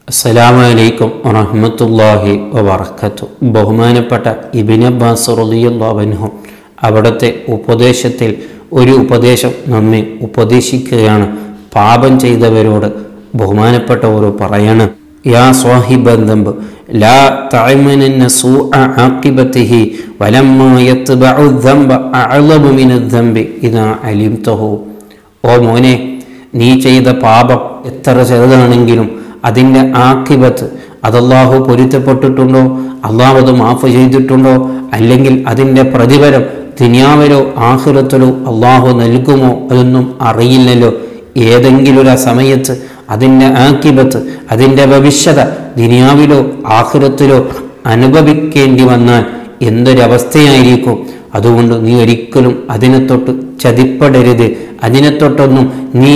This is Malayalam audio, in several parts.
അസ്സലാമു അലൈക്കും വറഹ്മത്തുള്ളാഹി വബറകാത്തു ബഹുമാനപ്പെട്ട ഇബിൻ അബ്ബാസ് റളിയല്ലാഹു അവിടുത്തെ ഉപദേശത്തിൽ ഒരു ഉപദേശം നമ്മെ ഉപദേശിക്കുകയാണ് പാപം ചെയ്തവരോട് ബഹുമാനപ്പെട്ട ഒരു പറയാണ് യാ സ്വാഹിബന്ധമ്പ് ലാ തഅമനന്ന സൂഅ ആഖിബതിഹി വലമ്മാ യത്ബഉ ദംബ അഅളബു മിനദ്ദംബി ഇദാ അലിംതഹു ഓ മോനെ നീ ചെയ്ത പാപം എത്ര ചെറുതാണെങ്കിലും അതിൻ്റെ ആക്കിബത്ത് അതല്ലാഹു പൊരുത്തപ്പെട്ടിട്ടുണ്ടോ അള്ളാഹു അത് മാഫ് ചെയ്തിട്ടുണ്ടോ അല്ലെങ്കിൽ അതിൻ്റെ പ്രതിഫലം ദുനിയാവിലോ ആഹുരത്തിലോ അള്ളാഹു നൽകുമോ അതൊന്നും അറിയില്ലല്ലോ ഏതെങ്കിലും ഒരു സമയത്ത് അതിൻ്റെ ആക്കിബത്ത് അതിൻ്റെ ഭവിഷ്യത ദുനിയാവിലോ ആഹുരത്തിലോ അനുഭവിക്കേണ്ടി വന്നാൽ എന്തൊരവസ്ഥയായിരിക്കും അതുകൊണ്ട് നീ ഒരിക്കലും അതിനെ തൊട്ട് ചതിപ്പെടരുത് അതിനെ തൊട്ടൊന്നും നീ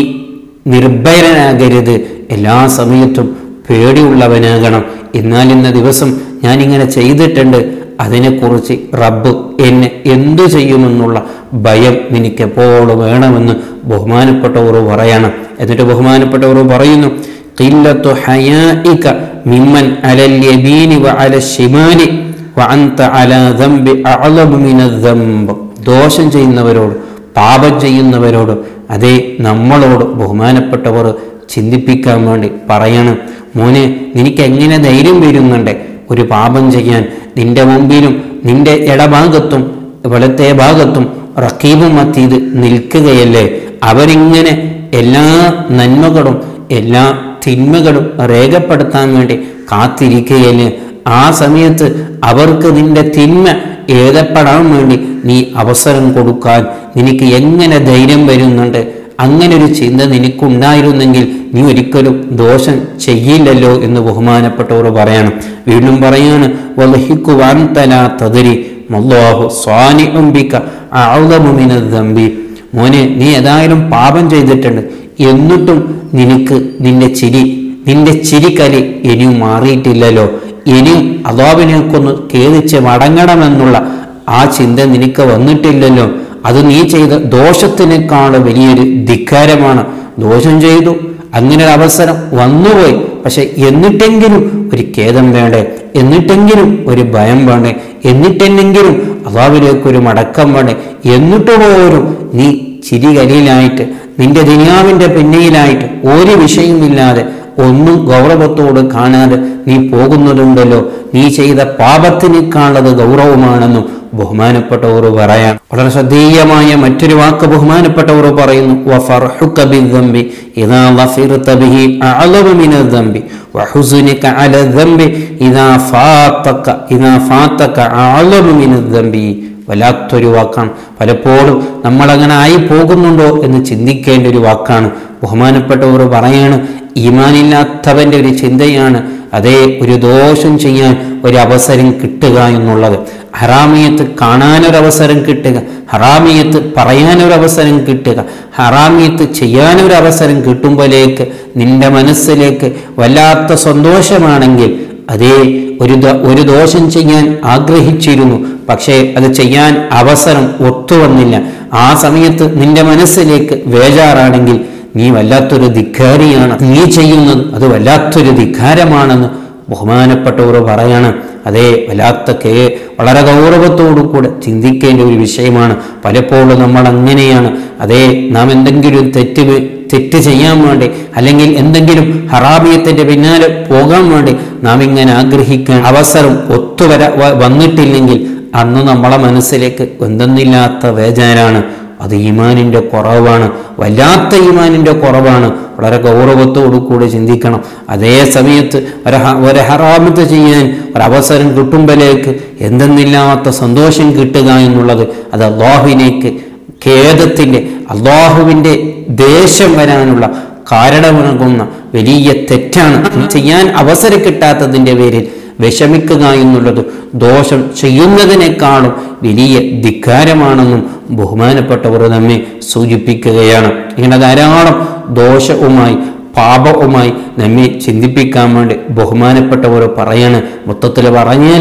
നിർഭയനാകരുത് എല്ലാ സമയത്തും പേടിയുള്ളവനാകണം എന്നാൽ ഇന്ന ദിവസം ഞാനിങ്ങനെ ചെയ്തിട്ടുണ്ട് അതിനെക്കുറിച്ച് റബ്ബ് എന്നെ എന്തു ചെയ്യുമെന്നുള്ള ഭയം നിനക്കെപ്പോഴും വേണമെന്ന് ബഹുമാനപ്പെട്ടവർ പറയണം എന്നിട്ട് ബഹുമാനപ്പെട്ടവർ പറയുന്നു ഖില്ലത്തു ഹയാഇക മിമ്മൻ അലൽ യബീനി വ അല ശിമാലി വ അൻത അലാ ദംബി അഅളബു മിനദ്ദംബ് ദോഷം ചെയ്യുന്നവരോട് പാപം ചെയ്യുന്നവരോട് അതേ നമ്മളോട് ബഹുമാനപ്പെട്ടവർ ചിന്തിപ്പിക്കാൻ വേണ്ടി പറയണം മോനെ നിനക്ക് എങ്ങനെ ധൈര്യം വരുന്നുണ്ട് ഒരു പാപം ചെയ്യാൻ നിന്റെ മുമ്പിലും നിന്റെ ഇടഭാഗത്തും വലത്തെ ഭാഗത്തും റക്കീബും മത്തീത് നിൽക്കുകയല്ലേ അവരിങ്ങനെ എല്ലാ നന്മകളും എല്ലാ തിന്മകളും രേഖപ്പെടുത്താൻ വേണ്ടി കാത്തിരിക്കുകയല്ലേ ആ സമയത്ത് അവർക്ക് നിന്റെ തിന്മ എഴുതപ്പെടാൻ വേണ്ടി നീ അവസരം കൊടുക്കാൻ നിനക്ക് എങ്ങനെ ധൈര്യം വരുന്നുണ്ട് അങ്ങനെ ഒരു ചിന്ത നിനക്കുണ്ടായിരുന്നെങ്കിൽ നീ ഒരിക്കലും ദോഷം ചെയ്യില്ലല്ലോ എന്ന് ബഹുമാനപ്പെട്ടവർ പറയണം വീണ്ടും പറയാണ് വലഹിക്കുവാൻ തലാ തതിരി മല്ലാഹു സ്വാനിഅംബിക ഔദമുമിനദ്ദംബി മോനെ നീ ഏതായാലും പാപം ചെയ്തിട്ടുണ്ട് എന്നിട്ടും നിനക്ക് നിന്റെ ചിരി നിന്റെ ചിരിക്കലി ഇനിയും മാറിയിട്ടില്ലല്ലോ ഇനിയും അതാവിനേക്കൊന്ന് ഖേദിച്ച് മടങ്ങണമെന്നുള്ള ആ ചിന്ത നിനക്ക് വന്നിട്ടില്ലല്ലോ അത് നീ ചെയ്ത ദോഷത്തിനേക്കാൾ വലിയൊരു ധിക്കാരമാണ് ദോഷം ചെയ്തു അങ്ങനെ ഒരു അവസരം വന്നുപോയി പക്ഷെ എന്നിട്ടെങ്കിലും ഒരു ഖേദം വേണ്ടേ എന്നിട്ടെങ്കിലും ഒരു ഭയം വേണ്ടേ എന്നിട്ടെന്നെങ്കിലും അതാവിലേക്ക് ഒരു മടക്കം വേണ്ടേ എന്നിട്ട് പോലും നീ ചിരികലിയിലായിട്ട് നിന്റെ ദുനിയാവിന്റെ പിന്നയിലായിട്ട് ഒരു വിഷയമില്ലാതെ ഒന്നും ഗൗരവത്തോട് കാണാതെ നീ പോകുന്നതുണ്ടല്ലോ നീ ചെയ്ത പാപത്തിനേക്കാളത് ഗൗരവമാണെന്നും ബഹുമാനപ്പെട്ടവർ പറയാം വളരെ ശ്രദ്ധേയമായ മറ്റൊരു വാക്ക് ബഹുമാനപ്പെട്ടവർ പറയുന്നു വഫർഹുക ബിദ്ദംബി ഇദാ വഫിർത ബിഹി അഅലബു മിനദ്ദംബി വഹുസ്നുക അല ദംബി ഇദാ ഫാതക ഇദാ ഫാതക അഅലബു മിനദ്ദംബി വല്ലാത്തൊരു വാക്കാണ് പലപ്പോഴും നമ്മളങ്ങനെ ആയി പോകുന്നുണ്ടോ എന്ന് ചിന്തിക്കേണ്ട ഒരു വാക്കാണ് ബഹുമാനപ്പെട്ടവർ പറയാണ് ഈമാനില്ലാത്തവൻ്റെ ഒരു ചിന്തയാണ് അതേ ഒരു ദോഷം ചെയ്യാൻ ഒരു അവസരം കിട്ടുക എന്നുള്ളത് ഹറാമിയത്ത് കാണാനൊരവസരം കിട്ടുക ഹറാമിയത്ത് പറയാനൊരവസരം കിട്ടുക ഹറാമിയത്ത് ചെയ്യാനൊരു അവസരം കിട്ടുമ്പോഴേക്ക് നിന്റെ മനസ്സിലേക്ക് വല്ലാത്ത സന്തോഷമാണെങ്കിൽ അതേ ഒരു ഒരു ദോഷം ചെയ്യാൻ ആഗ്രഹിച്ചിരുന്നു പക്ഷേ അത് ചെയ്യാൻ അവസരം ഒത്തുവന്നില്ല ആ സമയത്ത് നിന്റെ മനസ്സിലേക്ക് വേജാറാണെങ്കിൽ നീ വല്ലാത്തൊരു ധിക്കാരിയാണ് നീ ചെയ്യുന്നത് അത് വല്ലാത്തൊരു ധിക്കാരമാണെന്ന് ബഹുമാനപ്പെട്ടവർ പറയാണ് അതേ വല്ലാത്ത കേ വളരെ ഗൗരവത്തോടു കൂടെ ചിന്തിക്കേണ്ട ഒരു വിഷയമാണ് പലപ്പോഴും നമ്മൾ അങ്ങനെയാണ് അതേ നാം എന്തെങ്കിലും തെറ്റ് തെറ്റ് ചെയ്യാൻ വേണ്ടി അല്ലെങ്കിൽ എന്തെങ്കിലും ഹറാമിയത്തിന്റെ പിന്നാലെ പോകാൻ വേണ്ടി നാം ഇങ്ങനെ ആഗ്രഹിക്കാൻ അവസരം ഒത്തുവര വന്നിട്ടില്ലെങ്കിൽ അന്ന് നമ്മളെ മനസ്സിലേക്ക് എന്തെന്നില്ലാത്ത വേജാനാണ് അത് ഈമാനിൻ്റെ കുറവാണ് വല്ലാത്ത ഈമാനിൻ്റെ കുറവാണ് വളരെ ഗൗരവത്തോടു കൂടി ചിന്തിക്കണം അതേ സമയത്ത് ഒരു ഒരു ഹറാമത്ത് ചെയ്യാൻ ഒരവസരം കിട്ടുമ്പോഴേക്ക് എന്തെന്നില്ലാത്ത സന്തോഷം കിട്ടുക എന്നുള്ളത് അത് അള്ളാഹുവിനേക്ക് ഖേദത്തിൻ്റെ അള്ളാഹുവിൻ്റെ ദേഷ്യം വരാനുള്ള കാരണമാകുന്ന വലിയ തെറ്റാണ് ചെയ്യാൻ അവസരം കിട്ടാത്തതിൻ്റെ പേരിൽ വിഷമിക്കുക എന്നുള്ളത് ദോഷം ചെയ്യുന്നതിനേക്കാളും വലിയ ധിക്കാരമാണെന്നും ബഹുമാനപ്പെട്ടവർ നമ്മെ സൂചിപ്പിക്കുകയാണ് ഇങ്ങനെ ധാരാളം ദോഷവുമായി പാപവുമായി നമ്മെ ചിന്തിപ്പിക്കാൻ വേണ്ടി ബഹുമാനപ്പെട്ടവർ പറയാണ് മൊത്തത്തിൽ പറഞ്ഞാൽ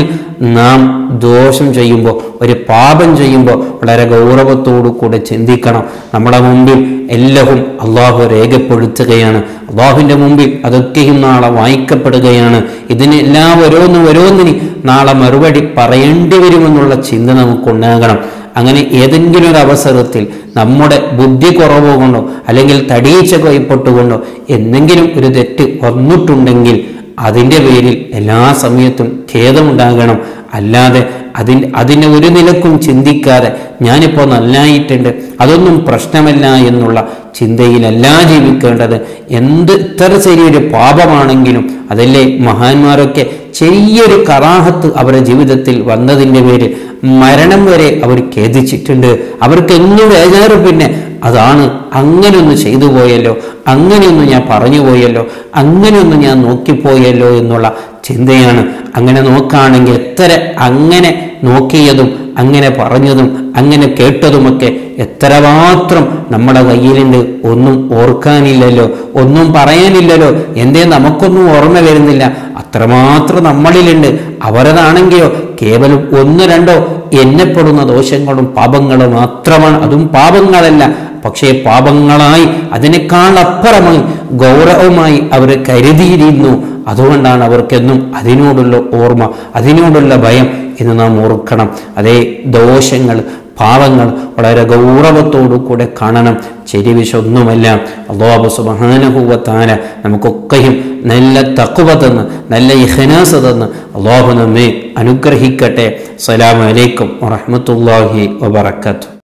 നാം ദോഷം ചെയ്യുമ്പോൾ ഒരു പാപം ചെയ്യുമ്പോൾ വളരെ ഗൗരവത്തോടു കൂടെ ചിന്തിക്കണം നമ്മുടെ മുമ്പിൽ എല്ലവും അള്ളാഹു രേഖപ്പെടുത്തുകയാണ് അള്ളാഹുവിൻ്റെ മുമ്പിൽ അതൊക്കെയും നാളെ വായിക്കപ്പെടുകയാണ് ഇതിനെല്ലാം ഓരോന്നും ഓരോന്നിന് നാളെ മറുപടി പറയേണ്ടി വരുമെന്നുള്ള ചിന്ത നമുക്കുണ്ടാകണം അങ്ങനെ ഏതെങ്കിലും ഒരു അവസരത്തിൽ നമ്മുടെ ബുദ്ധി കുറവ് കൊണ്ടോ അല്ലെങ്കിൽ തടീച്ച കൈപ്പെട്ടുകൊണ്ടോ എന്തെങ്കിലും ഒരു തെറ്റ് വന്നിട്ടുണ്ടെങ്കിൽ അതിൻ്റെ പേരിൽ എല്ലാ സമയത്തും ഖേദമുണ്ടാകണം അല്ലാതെ അതിന് അതിനെ ഒരു നിലക്കും ചിന്തിക്കാതെ ഞാനിപ്പോൾ നന്നായിട്ടുണ്ട് അതൊന്നും പ്രശ്നമല്ല എന്നുള്ള ചിന്തയിലല്ല ജീവിക്കേണ്ടത് എന്ത് ഇത്ര ചെറിയൊരു പാപമാണെങ്കിലും അതല്ലേ മഹാന്മാരൊക്കെ ചെറിയൊരു കറാഹത്ത് അവരുടെ ജീവിതത്തിൽ വന്നതിൻ്റെ പേരിൽ മരണം വരെ അവർ ഖേദിച്ചിട്ടുണ്ട് അവർക്ക് എന്നും വേജാറ് പിന്നെ അതാണ് അങ്ങനെയൊന്ന് ചെയ്തു പോയല്ലോ അങ്ങനെയൊന്ന് ഞാൻ പറഞ്ഞു പോയല്ലോ അങ്ങനെയൊന്ന് ഞാൻ നോക്കിപ്പോയല്ലോ എന്നുള്ള ചിന്തയാണ് അങ്ങനെ നോക്കുകയാണെങ്കിൽ എത്ര അങ്ങനെ നോക്കിയതും അങ്ങനെ പറഞ്ഞതും അങ്ങനെ കേട്ടതുമൊക്കെ എത്രമാത്രം നമ്മുടെ കയ്യിലുണ്ട് ഒന്നും ഓർക്കാനില്ലല്ലോ ഒന്നും പറയാനില്ലല്ലോ എന്തേ നമുക്കൊന്നും ഓർമ്മ വരുന്നില്ല അത്രമാത്രം നമ്മളിലുണ്ട് അവരതാണെങ്കിലോ കേവലം ഒന്ന് രണ്ടോ എണ്ണപ്പെടുന്ന ദോഷങ്ങളും പാപങ്ങളും മാത്രമാണ് അതും പാപങ്ങളല്ല പക്ഷേ പാപങ്ങളായി അതിനേക്കാൾ അപ്പുറമായി ഗൗരവമായി അവർ കരുതിയിരുന്നു അതുകൊണ്ടാണ് അവർക്കെന്നും അതിനോടുള്ള ഓർമ്മ അതിനോടുള്ള ഭയം എന്ന് നാം ഓർക്കണം അതേ ദോഷങ്ങൾ പാവങ്ങൾ വളരെ ഗൗരവത്തോടു കൂടെ കാണണം ചെരിവിശൊന്നുമല്ല അള്ളാഹു സുബാനഹുവത്താന നമുക്കൊക്കെയും നല്ല തക്കുവ തന്ന് നല്ല ഇഹനാസ് തന്ന് അള്ളാഹു നമ്മെ അനുഗ്രഹിക്കട്ടെ അസ്സലാമു അലൈക്കും വറഹ്മത്തുള്ളാഹി വബറകാതുഹു